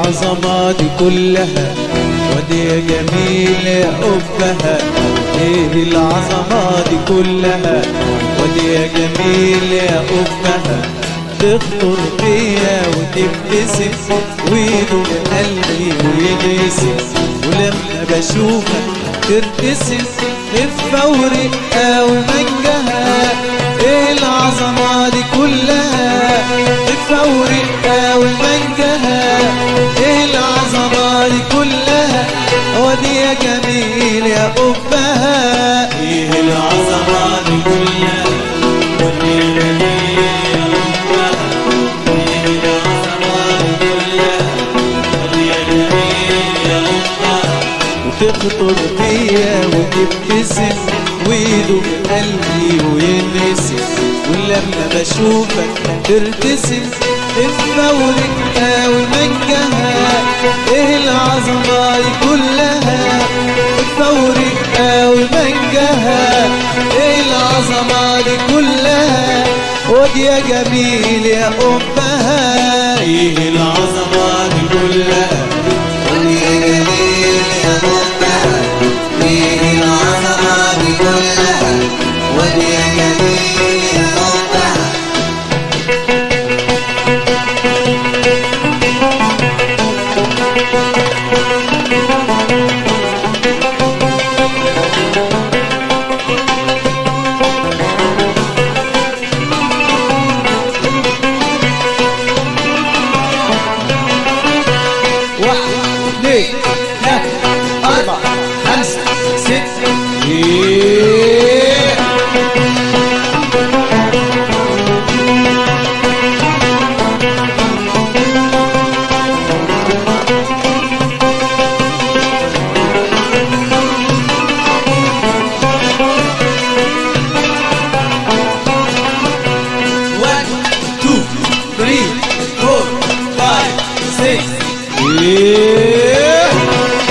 العظمة دي كلها ودي يا جميل يا أبها ايه العظمة دي كلها ودي يا جميل يا أبها تخطر فيا وتبتسم ويدوب قلبي وينسم ولما بشوفك ترتسم خفة ورقة ومنجها ايه العظمة دي كلها خفة ورقة ومنجها ايه العظمة دي كلها ودي يا جميل يا أبها ايه العظمة دي كلها ودي يا جميل يا أمها ايه العظمة دي كلها ودي يا جميل يا أمها وتخطر فيا وتبتسم ويدوب قلبي وينسم ولما بشوفك ترتسم خفة ورقة ومنجها ايه العظمة دي كلها خفة ورقة ومنجها ايه العظمة دي كلها ودي يا جميل يا أمها ايه العظمة دي كلها ودي يا جميل يا أمها ايه العظمة دي كلها ودي يا جميل يا أمها واحد اثنين ثلاثة أربعة خمسة ستة إيه One, two, three, four, five, six إيه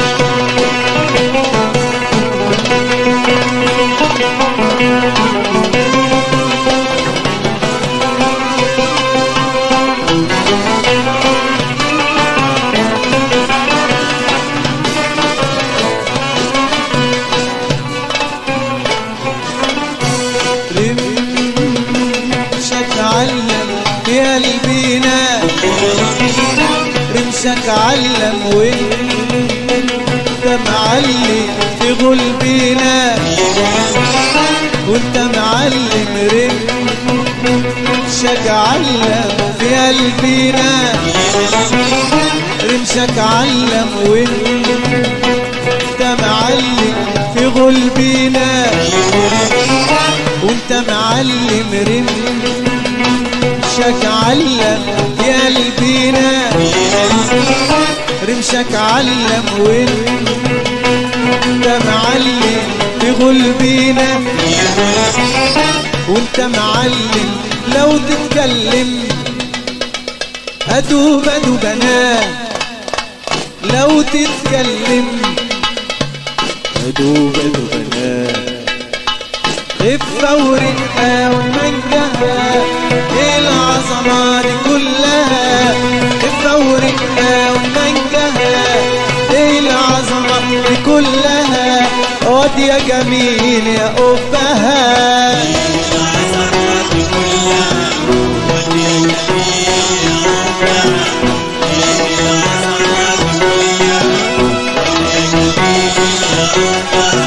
رمشك علم يا قلبينا رمشك علم وانت معلم في قلبينا وانت معلم رمشك علم في قلبينا رمشك علم وانت معلم في قلبينا وانت معلم رمشك علم يا قلبينا رمشك علم وانت معلم في قلبينا وانت معلم لو تتكلم ادوب ادوب انا لو تتكلم ادوب ادوب انا خفة ورقة ومنجها ايه العظمة دي كلها خفة ورقة ومنجها ايه العظمة دي كلها ودي يا جميل يا أبها العظمة دي كلها ودي يا جميل يا أمها ايه العظمة دي كلها ودي يا جميل يا أمها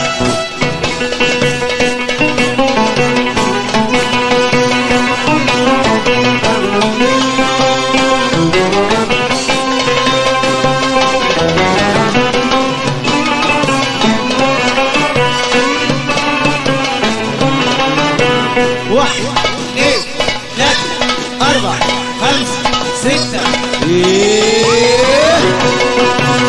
واحد اثنين ثلاثة أربعة خمسة ستة ايه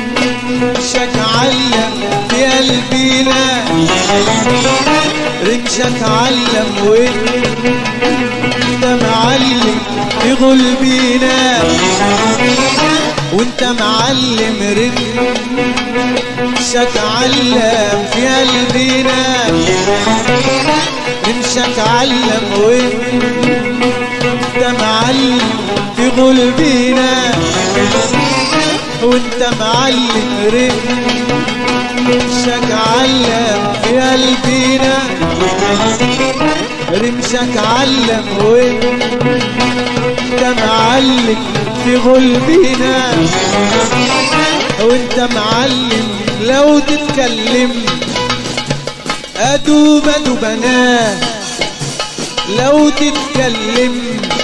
رمشك علم في قلبينا رمشك علم وانت معلم في قلبينا وانت معلم رمشك علم في قلبينا رمشك علم وانت معلم في قلبينا وانت معلم رمشك علم في قلبينا رمشك علم وانت معلم في قلبينا وانت معلم لو تتكلم ادوب ادوب انا لو تتكلم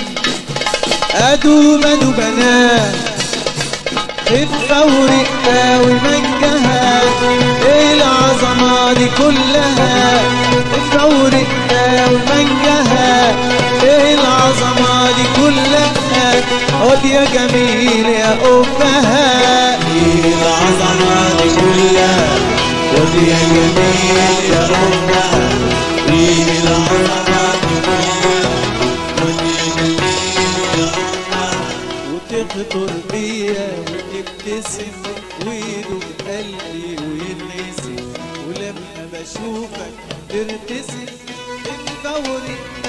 ادوب ادوب انا خفة ورقة ومنجها ايه العظمة دي كلها خفة ورقة ومنجها ايه العظمة دي كلها خد يا جميل يا أمها ايه العظمة دي كلها ودي يا جميل يا أمها ايه العظمة دي كلها ودي يا جميل يا أمها وتخطر بيا وتبتسم ويدوب قلبي وينسي ولما بشوفك ترتسم تفوري